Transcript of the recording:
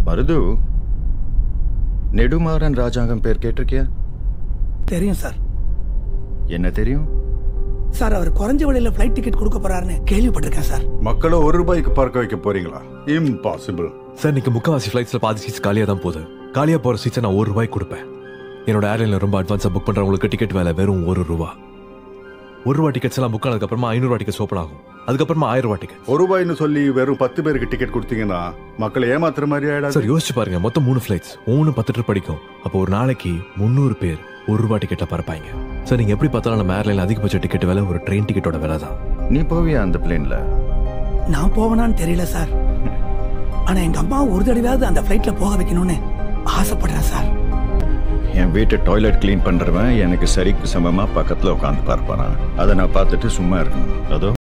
மருது நெடுமாறன் ராஜாங்கம் பேர் கேட்டிருக்கியா தெரியும் சார் என்ன தெரியும் சார் அவர் குறைஞ்ச விலையில ஃப்ளைட் டிக்கெட் கொடுக்க போறாருன்னு கேள்விப்பட்டிருக்கேன் சார் மக்களை ஒரு ரூபாய்க்கு பார்க்க வைக்க போறீங்களா இம்பாசிபிள் சார் இன்னைக்கு முக்கால்வாசி ஃப்ளைட்ஸ்ல பாதி சீட்ஸ் காலியாக தான் போகுது காலியாக போகிற சீட்ஸை நான் ஒரு ரூபாய்க்கு கொடுப்பேன் என்னோட ஏர்லைன்ல ரொம்ப அட்வான்ஸாக புக் பண்ணுறவங்களுக்கு டிக்கெட் வேலை வெறும் ஒரு ரூபா ஒரு ரூபா டிக்கெட்ஸ் எல்லாம் புக் ஆனதுக்கப்புறமா ஐநூறுவா டிக்கெட்ஸ் ஓப்பன் ஆகும் அதுக்கப்புறமா ஆயிரம் ரூபா டிக்கெட் ஒரு ரூபாய்னு சொல்லி வெறும் பத்து பேருக்கு டிக்கெட் கொடுத்தீங்கன்னா மக்களை ஏமாத்துற மாதிரி சார் ஆயிடாது யோசிச்சு பாருங்க மொத்தம் மூணு ஃப்ளைட்ஸ் ஒவ்வொன்று பத்து ட்ரிப் அடிக்கும் அப்போ ஒரு நாளைக்கு முந்நூறு பேர் ஒரு ரூபா டிக்கெட்ல பறப்பாங்க சார் நீங்க எப்படி பார்த்தாலும் நம்ம ஏர்லைன் அதிகபட்ச டிக்கெட் விலை ஒரு ட்ரெயின் டிக்கெட்டோட விலை தான் நீ போவியா அந்த பிளேன்ல நான் போவேனான்னு தெரியல சார் ஆனா எங்க அம்மா ஒரு தடவையாவது அந்த ஃப்ளைட்ல போக வைக்கணும்னு ஆசைப்படுறேன் சார் என் வீட்டை டாய்லெட் க்ளீன் பண்றவன் எனக்கு சரிக்கு சமமா பக்கத்துல உட்காந்து பார்ப்பானா அதை நான் பார்த்துட்டு சும்மா இருக்கணும் அதோ